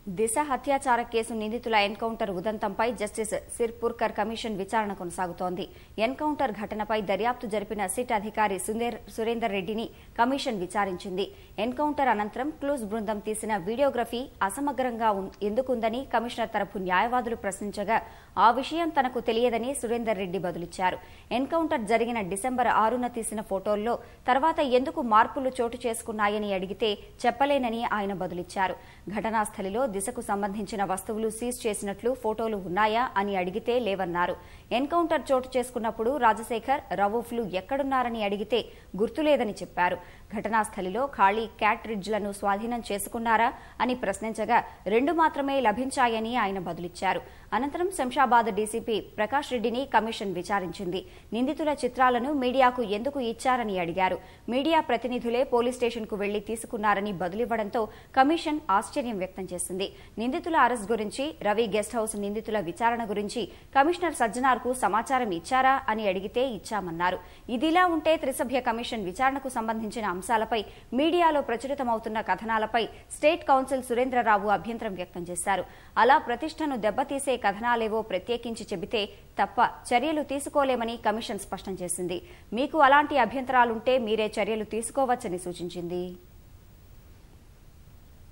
దిశ హత్యాచార కేసు నిందితుల ఎన్కౌంటర్ ఉదంతంపై జస్టిస్ సిర్పుర్కర్ కమిషన్ విచారణ కొనసాగుతోంది ఎన్కౌంటర్ ఘటనపై దర్యాప్తు జరిపిన సిట్ అధికారి సుందేర్- సురేందర్ రెడ్డిని కమిషన్ విచారించింది ఎన్కౌంటర్ అనంతరం క్లూజ్ బృందం తీసిన వీడియోగ్రఫీ అసమగ్రంగా ఉన్- ఎందుకుందని కమిషనర్ తరపు న్యాయవాదులు ప్రశ్నించగా ఆ విషయం తనకు తెలియదని సురేందర్ రెడ్డి బదులిచ్చారు ఎన్కౌంటర్ జరిగిన డిసెంబర్ ఆరున తీసిన ఫోటోల్లో తర్వాత ఎందుకు మార్పులు చోటు చేసుకున్నాయని అడిగితే చెప్పలేనని ఆయన బదులిచ్చారు ఘటనా స్థలిలో దిశకు సంబంధించిన వస్తువులు సీజ్ చేసినట్లు ఫోటోలు ఉన్నాయా అని అడిగితే లేవన్నారు ఎన్కౌంటర్ చోటు చేసుకున్నప్పుడు రాజశేఖర్ రవూఫ్లు ఎక్కడున్నారని అడిగితే గుర్తులేదని చెప్పారు ఘటనా స్థలిలో ఖాళీ క్యాట్రిడ్జ్లను స్వాధీనం చేసుకున్నారా అని ప్రశ్నించగా రెండు మాత్రమే లభించాయని ఆయన బదులిచ్చారు అనంతరం శంషాబాద్ డీసీపీ ప్రకాష్ రెడ్డిని కమిషన్ విచారించింది నిందితుల చిత్రాలను మీడియాకు ఎందుకు ఇచ్చారని అడిగారు మీడియా ప్రతినిధులే పోలీస్ స్టేషన్కు వెళ్లి తీసుకున్నారని బదులివ్వడంతో కమిషన్ ఆశ్చర్యం వ్యక్తం చేసింది నిందితుల అరెస్ట్ గురించి రవి గెస్ట్ హౌస్ నిందితుల విచారణ గురించి కమిషనర్ సజ్జనార్కు సమాచారం ఇచ్చారా అని అడిగితే ఇచ్చామన్నారు ఇదిలా ఉంటే త్రిసభ్య కమిషన్ విచారణకు సంబంధించిన అంశాలపై మీడియాలో ప్రచురితమవుతున్న కథనాలపై స్టేట్ కౌన్సిల్ సురేంద్రరావు అభ్యంతరం వ్యక్తం చేశారు అలా ప్రతిష్టను దెబ్బతీసే కథనాలేవో ప్రత్యేకించి చెబితే తప్ప చర్యలు తీసుకోలేమని కమిషన్ స్పష్టం చేసింది మీకు అలాంటి అభ్యంతరాలుంటే మీరే చర్యలు తీసుకోవచ్చని సూచించింది